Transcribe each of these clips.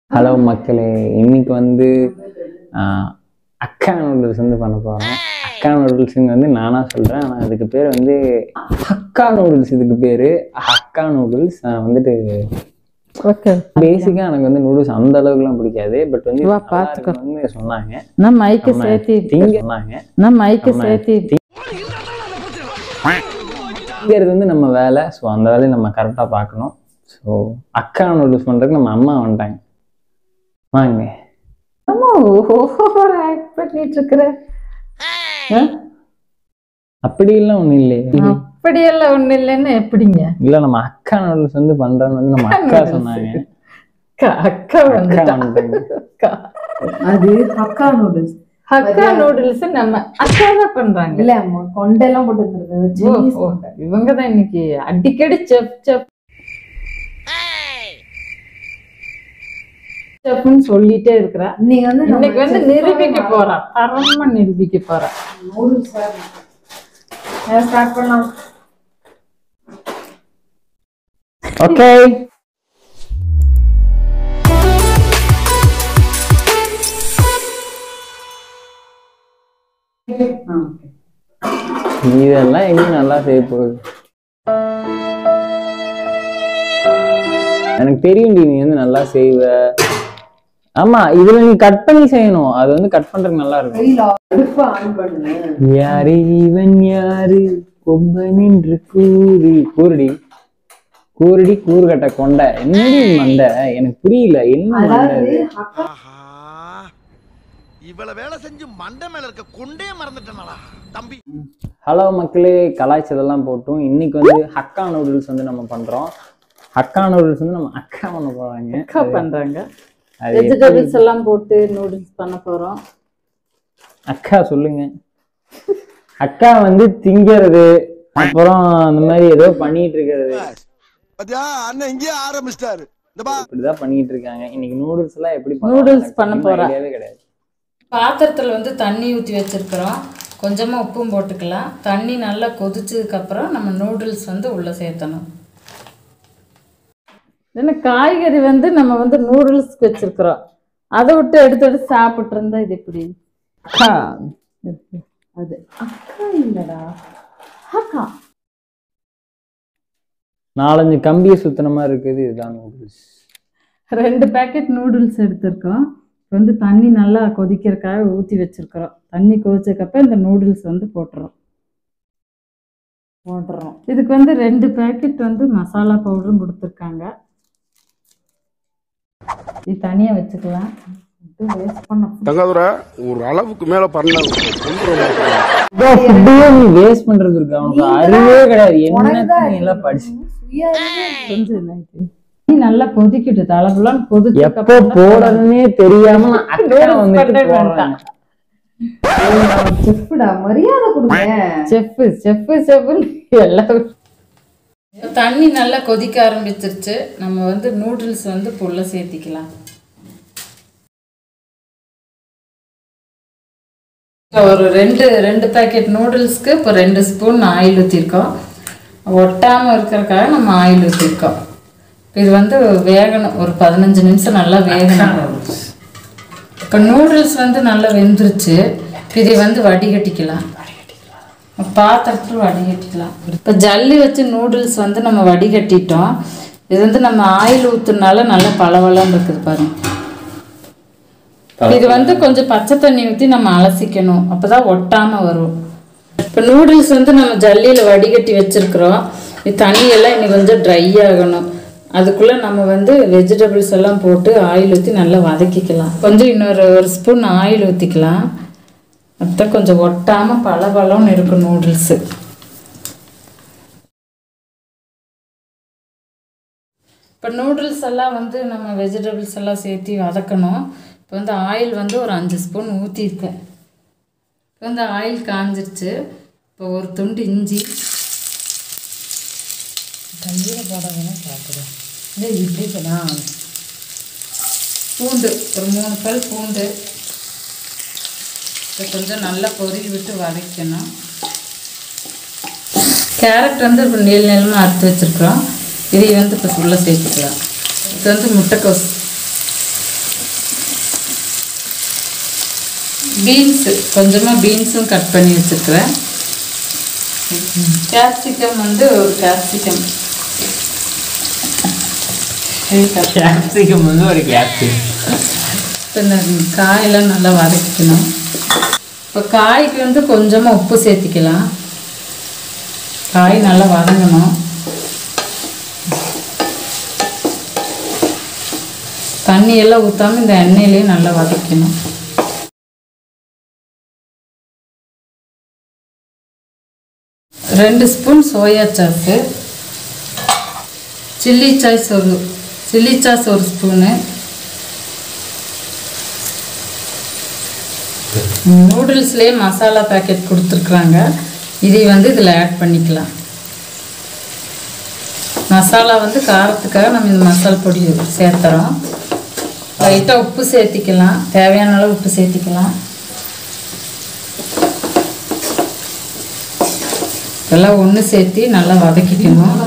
Hello மக்களே இன்னைக்கு வந்து ஆஹ், அக்கா நூடுல்ஸ் வந்து பண்ண போகிறோம் அக்கா நூடுல்ஸுங்க வந்து நானா சொல்கிறேன் ஆனால் அதுக்கு பேர் வந்து அக்கா நூடுல்ஸ் இதுக்கு பேர் அக்கா நூடுல்ஸ் வந்துட்டு ஓகே பேசிக்காக எனக்கு வந்து நூடுல்ஸ் அந்த அளவுக்குலாம் பிடிக்காது பட் வந்து வா, நல்லா பார்த்துக்கோ. இருக்குன்னு சொன்னாங்க நான் மைக்கு நம்ம சேர்த்தி திங்க சொன்னாங்க நான் மைக்கு நம்ம சேர்த்தி திங்கிறது வந்து நம்ம வேலை ஸோ அந்த வேலையை நம்ம கரெக்டாக பார்க்கணும் ஸோ அக்கா நூடுல்ஸ் பண்ணுறதுக்கு நம்ம அம்மா வந்துட்டாங்க வாங்க ஓவர் ஆக்ட் பண்ணிட்டு இருக்கிற அப்படியெல்லாம் ஒன்றும் இல்லையே அப்படியெல்லாம் ஒண்ணு இல்லைன்னு எப்படிங்க இல்ல நம்ம அக்கா நூடுல்ஸ் வந்து பண்றோம்னு வந்து நம்ம அக்கா சொன்னாங்க அக்கா அக்கா அக்கா வந்துட்டா வந்துட்டாங்க அக்கா. அது ஹக்கா நூடுல்ஸ் அக்கா நூடுல்ஸ் நம்ம அக்கா தான் பண்றாங்க இல்ல அம்மா கொண்டெல்லாம் போட்டு வந்துருக்கு ஓ, சீஸ் ஓ, இவங்க தான் இன்னைக்கு அடிக்கடி செப் செப் செப்னு சொல்லிட்டே இருக்கிறா நீங்க வந்து நம்ம இன்னைக்கு வந்து chef நிரூபிக்க ஆ போறா தரமா நிரூபிக்க போறா நூடுல்ஸ் ஸ்டார்ட் பண்ணலாம் ஓகே இதெல்லாம் எங்க நல்லா செய்ய போகுது எனக்கு தெரியும் டி, நீ வந்து நல்லா செய்வ ஆமா இதுல நீ கட் பண்ணி செய்யணும் அது வந்து கட் பண்றதுக்கு நல்லா இருக்கும் கையில அடுப்பு ஆன் பண்ணுங்க யாரு இவன் யாரு கொம்பன் என்று கூறி கூறுடி கூறுடி கூறுகட்ட கொண்ட என்னடி மண்டை எனக்கு புரியல என்ன மண்டை அதாவது இது? ஹக்கா ஆஹா இவ்வளவு வேலை செஞ்சு மண்டை மேல இருக்க கொண்டே மறந்துட்டேனடா தம்பி ஹலோ மக்களே கலாய்ச்சதெல்லாம் போட்டும் இன்னைக்கு வந்து ஹக்கா நூடுல்ஸ் வந்து நம்ம பண்றோம் ஹக்கா நூடுல்ஸ் வந்து நம்ம அக்கா பண்ண போறாங்க அக்கா பண்றாங்க அது எப்படி- வெஜிடபிள்ஸ் எல்லாம் போட்டு நூடுல்ஸ் பண்ண போறோம் அக்கா சொல்லுங்க அக்கா வந்து திங்கிறது அப்புறம் அந்த மாதிரி ஏதோ பண்ணிட்டு இருக்கிறது பாத்தியா அண்ணன் இங்கேயே ஆரம்பிச்சிட்டாரு இந்த பா இப்படிதான் பண்ணிட்டு இருக்காங்க இன்னைக்கு நூடுல்ஸ் எல்லாம் எப்படி Noodles எனக்கு பண்ண சும்மா போறா. ஐடியாவே கிடையாது பாத்திரத்தில் வந்து தண்ணி ஊற்றி வச்சுருக்குறோம் கொஞ்சமாக உப்பும் போட்டுக்கலாம் தண்ணி நல்லா கொதிச்சதுக்கப்புறம் நம்ம நூடுல்ஸ் வந்து உள்ளே சேர்த்தணும் ஏன்னா காய்கறி வந்து நம்ம வந்து நூடுல்ஸ்க்கு வச்சிருக்கிறோம் அதை விட்டு எடுத்து எடுத்து சாப்பிட்டு இருந்தா இது எப்படி அக்கா அது அக்கா இல்லடா ஹக்கா நாலஞ்சு கம்பியை சுத்தின மாதிரி இருக்குது இதுதான் நூடுல்ஸ் ரெண்டு பேக்கெட் நூடுல்ஸ் எடுத்திருக்கோம் இப்போ வந்து தண்ணி நல்லா கொதிக்கிறதுக்காக ஊற்றி வச்சிருக்கிறோம் தண்ணி கொதிச்சக்கப்ப இந்த நூடுல்ஸ் வந்து போட்டுறோம் போட்டுறோம் இதுக்கு வந்து ரெண்டு பேக்கெட் வந்து மசாலா பவுடரும் கொடுத்துருக்காங்க இது தனியாக வச்சுக்கலாம் வேஸ்ட் பண்ண தங்காதுரை ஒரு அளவுக்கு மேல பண்ண ஃபுட்டையே நீ வேஸ்ட் பண்றது இருக்கு அவனுக்கு அறிவே கிடையாது என்ன நீ எல்லாம் படிச்சு கொஞ்சம் இதாயிட்டு. தண்ணி நல்லா கொதிக்கிட்டு தலைப்புலாம் எப்போ கொதிச்சக்கப்ப போடுறதுன்னே தெரியாம நான் அக்கா Noodles வந்துட்டு பண்றேன்னு போடுறாங்க செஃப்டா மரியாதை கொடுங்க செஃப்பு செஃப்பு செஃப்புன்னு எல்லாம் இப்போ தண்ணி நல்லா கொதிக்க ஆரம்பிச்சிருச்சு நம்ம வந்து நூடுல்ஸ் வந்து இப்போ உள்ளே சேர்த்திக்கலாம் இப்போ ஒரு ரெண்டு ரெண்டு பேக்கெட் நூடுல்ஸ்க்கு இப்போ ரெண்டு ஸ்பூன் ஆயில் ஊற்றிருக்கோம் ஒட்டாமல் இருக்கிறதுக்காக நம்ம ஆயில் ஊற்றிருக்கோம் இப்போ இது வந்து வேகணும் ஒரு பதினஞ்சு நிமிஷம் நல்லா வேகணும் இப்போ நூடுல்ஸ் வந்து நல்லா வெந்துருச்சு இப்போ இதை வந்து வடிகட்டிக்கலாம் பாத்திரத்தில் வடிகட்டிக்கலாம் இப்போ ஜல்லி வச்சு நூடுல்ஸ் வந்து நம்ம வடிகட்டிட்டோம் இது வந்து நம்ம ஆயில் ஊற்றுனால நல்லா பளபளன்னு இருக்குது பாருங்க இது வந்து கொஞ்சம் பச்சை தண்ணி ஊற்றி நம்ம அலசிக்கணும் அப்போ தான் ஒட்டாமல் வரும் இப்போ நூடுல்ஸ் வந்து நம்ம ஜல்லியில் வடிகட்டி வச்சுருக்குறோம் இது தண்ணியெல்லாம் இன்னும் கொஞ்சம் ட்ரை ஆகணும் அதுக்குள்ளே நம்ம வந்து வெஜிடபிள்ஸ் எல்லாம் போட்டு ஆயில் ஊற்றி நல்லா வதக்கிக்கலாம் கொஞ்சம் இன்னொரு ஒரு ஸ்பூன் ஆயில் ஊற்றிக்கலாம் அப்போ கொஞ்சம் ஒட்டாமல் பளபளன்னு இருக்கும் நூடுல்ஸு இப்போ நூடுல்ஸ் எல்லாம் வந்து நம்ம வெஜிடபிள்ஸ் எல்லாம் சேர்த்து வதக்கணும் இப்போ வந்து ஆயில் வந்து ஒரு அஞ்சு ஸ்பூன் ஊற்றிருக்கேன் இப்போ வந்து ஆயில் காஞ்சிருச்சு இப்போ ஒரு துண்டு இஞ்சி கையில் போட வேணால் சாப்பிடுவேன் இல்லை இப்படி பண்ணா பூண்டு ஒரு மூணு பல் பூண்டு இப்போ கொஞ்சம் நல்லா பொருகி விட்டு வதக்கணும் கேரட் வந்து இப்போ நீள நீளமாக அறுத்து வச்சுருக்குறோம் இதை வந்து இப்போ உள்ளே சேர்த்துக்கலாம் இது வந்து முட்டைக்கோஸ் பீன்ஸு கொஞ்சமாக பீன்ஸும் கட் பண்ணி வச்சுருக்கிறேன் கேப்சிகம் வந்து ஒரு கேப்சிகம் கேப்சிகம் வந்து ஒரு கேப்சிகம் இப்போ இந்த காயெல்லாம் நல்லா வதக்கிக்கணும் இப்போ காய்க்கு வந்து கொஞ்சமாக உப்பு சேர்த்திக்கலாம் காய் நல்லா வதங்கணும் தண்ணி எல்லாம் ஊற்றாம இந்த எண்ணெயிலேயே நல்லா வதக்கணும் ரெண்டு spoon soya sauce chilli sauce ஒரு சில்லி சாஸ் ஒரு ஸ்பூனு நூடுல்ஸ்லேயே மசாலா பேக்கெட் கொடுத்துருக்குறாங்க இதை வந்து இதில் ஆட் பண்ணிக்கலாம் மசாலா வந்து காரத்துக்காக நம்ம இந்த மசாலா பொடி சேர்த்துறோம் லைட்டாக உப்பு சேர்த்திக்கலாம் தேவையான அளவு உப்பு சேர்த்திக்கலாம் இதெல்லாம் ஒன்று சேர்த்து நல்லா வதக்கிக்கணும்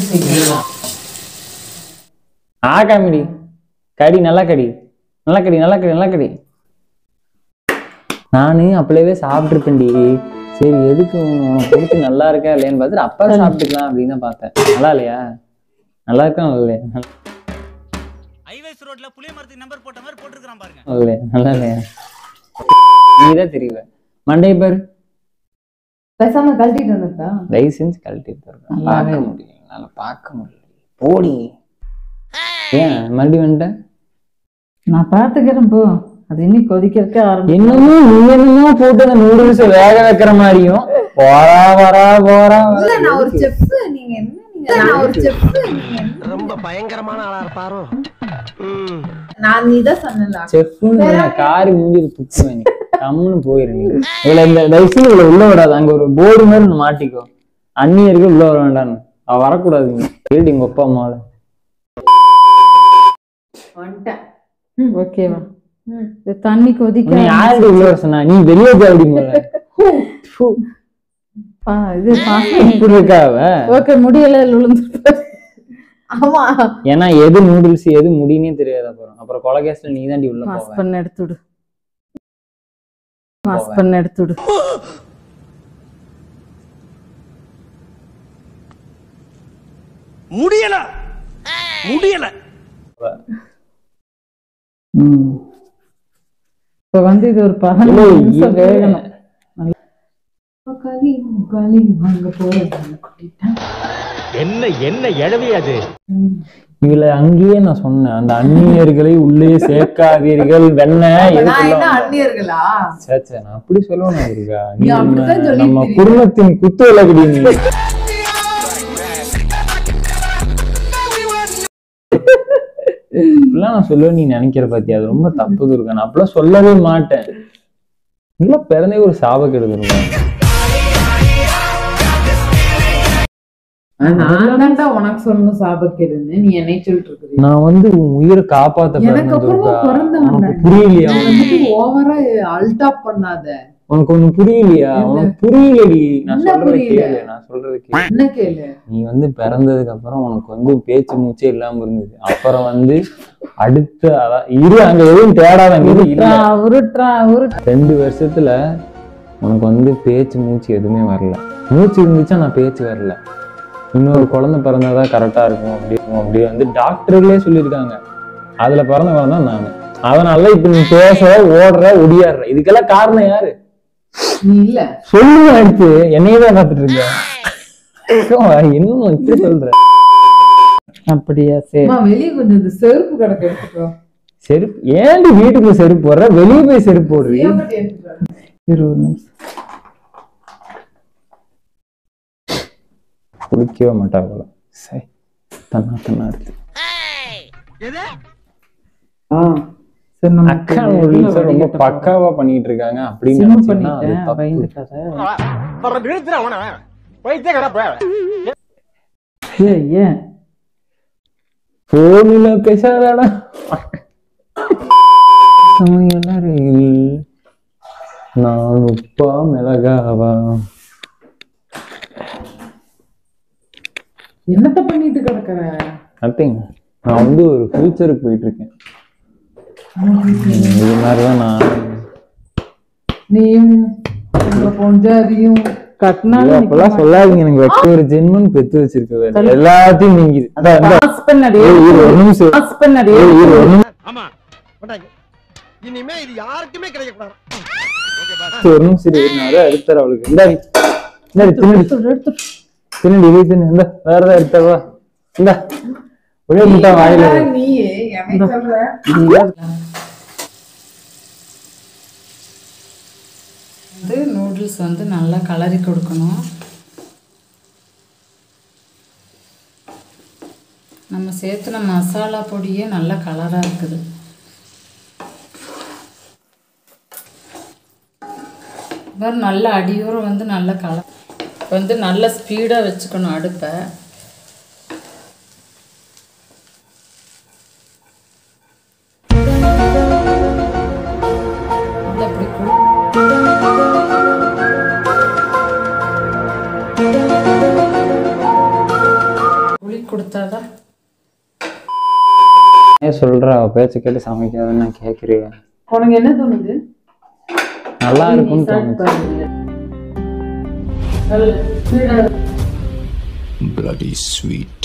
ஆ காமெடி கடி நல்லா கடி நல்லா கடி நல்லா கடி நல்லா கடி நானு அப்பளவே சாப்பிட்டுருப்பேன்டி சரி எதுக்கு உனக்கு கொடுத்து நல்லா இருக்கா இல்லையான்னு பார்த்துட்டு அப்பா சாப்பிட்டுக்கலாம் அப்படின்னு தான் பார்த்தேன் நல்லா இல்லையா நல்லா இருக்கா நல்லா இல்லையா ஹைவேஸ் ரோட்ல புளிய மரத்துக்கு நம்பர் போட்ட மாதிரி போட்டுருக்கான் பாருங்க நல்லா இல்லையா நல்லா இல்லையா நீதான் தெரியல மண்டை பாரு பேசாம கழட்டிட்டு வந்துட்டா தயவு செஞ்சு கழட்டி தருவேன் பார்க்க முடியல என்னால பார்க்க முடியல போடி ஏன் மறுபடியும் வந்துட்டேன் நான் பார்த்துக்கிறேன் போ அது இன்னும் கொதிக்கிறதுக்கு ஆரம்பி என்னமோ நீ என்னமோ போட்டு அந்த நூடுல்ஸ் வேக வைக்கிற மாதிரியும் போறா வரா போறா இல்ல நான் ஒரு செஃப் நீங்க என்ன நீங்க நான் ஒரு செஃப் நீங்க என்ன? ரொம்ப பயங்கரமான ஆளா இருப்பாரோ ம். நான் நீ தான் சொன்னல செஃப்னு காரி மூஞ்சி துப்புவேன் நீ கம்முன்னு போயிரு நீ இதுல இந்த தயவுசெய்து இவ்வளவு உள்ள விடாது அங்க ஒரு போர்டு மாதிரி ஒண்ணு மாட்டிக்கோ அந்நியருக்கு உள்ள வர வேண்டாம்னு அவ வரக்கூடாது நீ கேள்வி உங்க அப்பா அம்மாவோட வந்துட்டேன் ஓகேவா ம். இது தண்ணி கொதிக்க நீ யாருக்கு உள்ள வர சொன்னா நீ வெளியே போய் அப்படி போல பா, இது இப்படி இருக்கா அவ ஓகே முடியல விழுந்து ஆமா ஏன்னா எது நூடுல்ஸ் எது முடினே தெரியாது அப்புறம் அப்புறம் கொலகேஸ்ல நீ தாண்டி உள்ள வாஷ் போவ பண்ண எடுத்துடு வாஷ் பண்ண எடுத்துடு முடியல முடியல இப்ப வந்து இது ஒரு பதினஞ்சு இல்லை, நிமிஷம் இது- வேகணும் களி களி வாங்க போறேன் கூட்டிட்டேன் என்ன என்ன எழவி அது இதுல அங்கேயே நான் சொன்னேன் அந்த அந்நியர்களை உள்ளே சேர்க்காதீர்கள் வெண்ணெய் நான் எதுக்குள்ள என்ன வந்த? அந்நியர்களா சே, சே, நான் அப்படி சொல்லணும் இருக்கா நீ நீ நம்ம அப்படித்தான் சொல்லிட்டு நம்ம இருக்க. குடும்பத்தின் குத்து விளக்குடி நீ இப்படிலாம் நான் சொல்லுவேன் நீ நினைக்கிற பாத்தியா அது ரொம்ப தப்பு இருக்கா நான் அப்படிலாம் சொல்லவே மாட்டேன் இல்ல பிறந்தே ஒரு சாபக்கெடுது நான் தான்டா உனக்கு சொல்லணும் சாபக்கிறதுன்னு நீ என்னை சொல்லிட்டு இருக்கிறீ நான் வந்து உன் உயிரை காப்பாத்த எனக்கு பிறந்தேன் அப்புறமா துர்கா. பிறந்தவன் உனக்கு தான். புரியலையா நீ வந்துட்டு ஓவரா அல்டாப் பண்ணாத உனக்கு ஒண்ணு புரியலையா என்ன? உனக்கு புரியலடி நான் என்ன சொல்றது புரியல? கேளு நான் சொல்றது கேளு என்ன கேளு நீ வந்து பிறந்ததுக்கு அப்புறம் உனக்கு வந்து பேச்சு மூச்சே இல்லாம இருந்தது அப்புறம் வந்து அடுத்த அதான் இரு அங்க எதுவும் தேடாத அங்க எதுவும் இல்ல உருட்டுறா உருட்டு ரெண்டு வருஷத்துல உனக்கு வந்து பேச்சு மூச்சு எதுவுமே வரல மூச்சு இருந்துச்சா நான் பேச்சு வரல இன்னொரு குழந்தை பிறந்தாதான் கரெக்டா இருக்கும் அப்படி இருக்கும் அப்படி வந்து டாக்டர்களே சொல்லியிருக்காங்க அதுல பிறந்தவன் தான் நானு அதனால இப்ப நீ பேச ஓடுற ஒடியாடுற இதுக்கெல்லாம் காரணம் யாரு நீ இல்ல சொல்லுங்க அடுத்து என்னையே தான் பார்த்துட்டு இருக்க இன்னும் இப்படி சொல்ற அப்படியா சரி அம்மா வெளியே கொஞ்சம் இந்த செருப்பு கிடக்கு எடுத்துக்கோ செருப்பு ஏன்டி வீட்டுக்குள்ள செருப்பு போடுற வெளியே போய் செருப்பு போடுறீ ஏமாட்டி எடுத்துக்கோ இருபது நிமிஷம் குளிக்கவே மாட்டா போல சரி தன்னா தன்னா இருக்கு ஆ சரி நம்ம அக்கா நூடுல்ஸ் ரொம்ப பக்காவா பண்ணிட்டு இருக்காங்க அப்படின்னு சிம் நினைச்சீங்கன்னா அது பண்ணிட்டேன் தப்பு. பயந்துட்டாத நிறுத்துற அவன போயிட்டே கிடப்ப ஏய் ஏன் போனில பேசாதடா சமையலறையில் நான் உப்பா மிளகாவா என்னத்த பண்ணிட்டு கிடக்குற நத்திங் நான் வந்து ஒரு ஃபியூச்சருக்கு போயிட்டு இருக்கேன் இது மாதிரிதான் நான் நீயும் உங்க பொஞ்சாதியும் இல்ல, கட்டினாலும் அப்பெல்லாம் சொல்லாதீங்க எனக்கு வெக்க ஒரு ஜென்மன் பெத்து வச்சிருக்க வேற எல்லாத்தையும் நீங்கிது அதான், அதான். பாஸ் பண்ணடி ஏய், இரு, ஒரு நிமிஷம் பாஸ் பண்ணடி ஏய், இரு, ஒரு நிமிஷம் ஆமா கொண்டாங்க இனிமே இது யாருக்குமே கிடைக்க கூடாது ஒரு நிமிஷம் இரு, நான் அதை எடுத்துறேன் அவளுக்கு இந்தா நீ. இந்தா நீ தின்னு தின்னு இது தின்னு இந்த வேற ஏதாவது எடுத்தவா இந்த ஒரே முட்டை வாயில வை. நீ எனக்கு சொல்ற வந்து நூடுல்ஸ் வந்து நல்லா கலரி கொடுக்கணும் நம்ம சேர்த்துன மசாலா பொடியே நல்ல கலராக இருக்குது பாரு நல்ல அடியோரம் வந்து நல்ல கலர் வந்து நல்ல ஸ்பீடாக வச்சுக்கணும் அடுப்பை நல்லா இப்படி கு- புளி கொடுத்தாதான் ஏன் சொல்ற அவ பேச்ச கேட்டு சமைக்காதுன்னு நான் கேக்குறேன் உனக்கு என்ன தோணுது நல்லா இருக்கும்னு தோணுச்சு bloody sweet.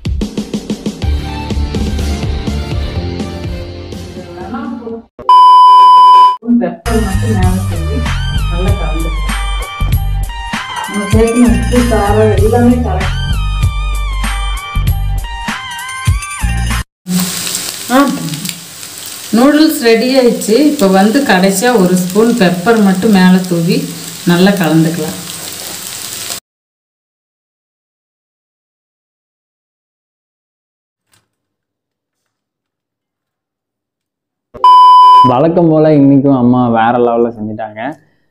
வெப்பல் மட்டும் மேலே தூவி நல்லா கலந்து நம்ம சேர்த்து உப்பு காரம் எல்லாமே கரெக்ட் நூடுல்ஸ் ரெடி ஆயிடுச்சு இப்போ வந்து கடைசியாக ஒரு ஸ்பூன் பெப்பர் மட்டும் மேலே தூவி நல்லா கலந்துக்கலாம் வழக்கம் போல இன்னைக்கும் அம்மா வேற லெவல்ல செஞ்சுட்டாங்க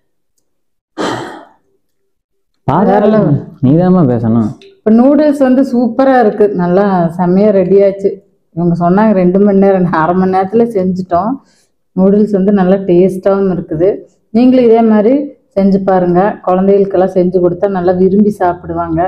நீதாம்மா பேசணும் இப்போ நூடுல்ஸ் வந்து சூப்பராக இருக்குது நல்லா செம்மையாக ரெடி ஆச்சு இவங்க சொன்னாங்க ரெண்டு மணி நேரம் நான் அரை மணி நேரத்தில் செஞ்சுட்டோம் நூடுல்ஸ் வந்து நல்லா டேஸ்ட்டாகவும் இருக்குது நீங்களும் இதே மாதிரி செஞ்சு பாருங்க குழந்தைகளுக்கெல்லாம் செஞ்சு கொடுத்தா நல்லா விரும்பி சாப்பிடுவாங்க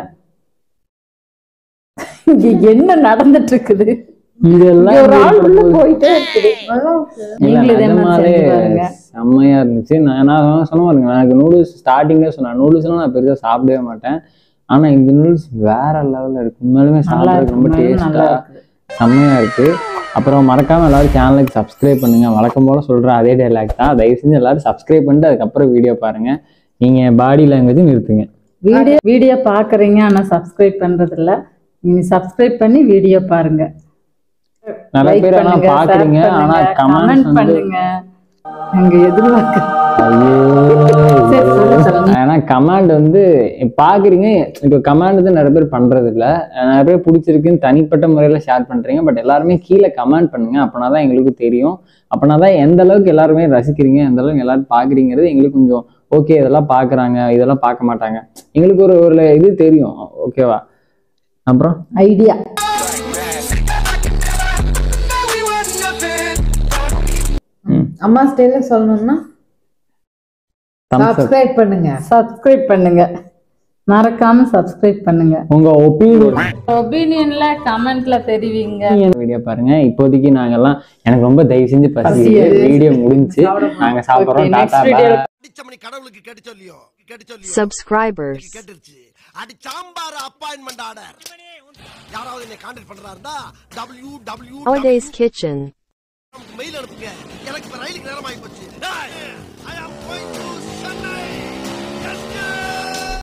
இங்க என்ன நடந்துட்டு இருக்குது இதெல்லாம் இங்க ஒரு ஆள் உள்ள எப்படி போயிட்டே இருக்குது இல்ல, நீங்களும் இதே மாதிரி நிஜமாலே செஞ்சு பாருங்க செம்மையா இருந்துச்சு நான் நான் சொன்ன பாருங்க எனக்கு நூடுல்ஸ் ஸ்டார்டிங்ல சொன்னேன் நூடுல்ஸ்லாம் நான் பெருசா சாப்பிடவே மாட்டேன் ஆனா இந்த நூடுல்ஸ் வேற லெவல்ல இருக்கு உண்மையாலுமே நல்லா சாப்பிட்றதுக்கு ரொம்ப இருக்கு உண்மையாலுமே நல்லா டேஸ்டா இருக்குது செம்மையா இருக்கு அப்புறம் மறக்காம எல்லாரும் சேனலுக்கு சப்ஸ்கிரைப் பண்ணுங்க வழக்கம் போல சொல்ற அதே டைலாக் தான் தயவு செஞ்சு எல்லாரும் சப்ஸ்கிரைப் பண்ணிட்டு அதுக்கப்புறம் வீடியோ பாருங்க நீங்க பாடி லாங்குவேஜ் நிறுத்துங்க வீடியோ வீடியோ பார்க்குறீங்க ஆனால் சப்ஸ்கிரைப் பண்ணுறது இல்ல நீங்க சப்ஸ்கிரைப் பண்ணி வீடியோ பாருங்க நிறைய லைக் பேர் ஆனா பண்ணுங்க பாக்குறீங்க ஆனா கமெண்ட்ஸ் கமெண்ட் வந்து பண்ணுங்க அங்க எதிர்பார்க்க சரி, சொல்லு, ஐயோ சொல்லு. ஏன்னா கமாண்ட் வந்து பாக்குறீங்க இப்போ கமாண்ட் வந்து நிறைய பேர் பண்றது இல்ல நிறைய பேர் பிடிச்சிருக்குன்னு தனிப்பட்ட முறையில ஷேர் பண்றீங்க பட் எல்லாருமே கீழே கமெண்ட் பண்ணுங்க அப்பனா தான் எங்களுக்கு தெரியும் அப்பனா தான் எந்த அளவுக்கு எல்லாருமே ரசிக்கிறீங்க எந்த அளவுக்கு எல்லாரும் பாக்குறீங்கிறது எங்களுக்கு கொஞ்சம் ஓகே இதெல்லாம் பாக்குறாங்க இதெல்லாம் பார்க்க மாட்டாங்க எங்களுக்கு ஒரு ஒரு இது தெரியும் ஓகேவா அப்புறம் ஐடியா அம்மா ஸ்டைல சொல்லணும்னா thumbs up. சப்ஸ்கிரைப் பண்ணுங்க சப்ஸ்கிரைப் பண்ணுங்க மறக்காம சப்ஸ்கிரைப் பண்ணுங்க உங்க ஒப்பீனியன் ஒப்பீனியன்ல கமெண்ட்ல தெரிவிங்க வீடியோ பாருங்க இப்போதைக்கு நாங்கெல்லாம் எனக்கு ரொம்ப தயவு செஞ்சு பசி வீடியோ முடிஞ்சு நாங்க சாப்பிடுறோம் Okay, next டாடா video ல bye. அடிச்சமணி கடவுளுக்கு கேட்டு சொல்லியோ கேட்டு சொல்லியோ subscribers. கேட்டுருச்சு அடி சாம்பார் அப்பாயின்மெண்ட் ஆர்டர் யாராவது என்னை கான்டாக்ட் பண்றாருந்தா W W Holidays Kitchen. Mail அனுப்புங்க எனக்கு இப்ப ரயிலுக்கு நேரம் ஆகி போச்சு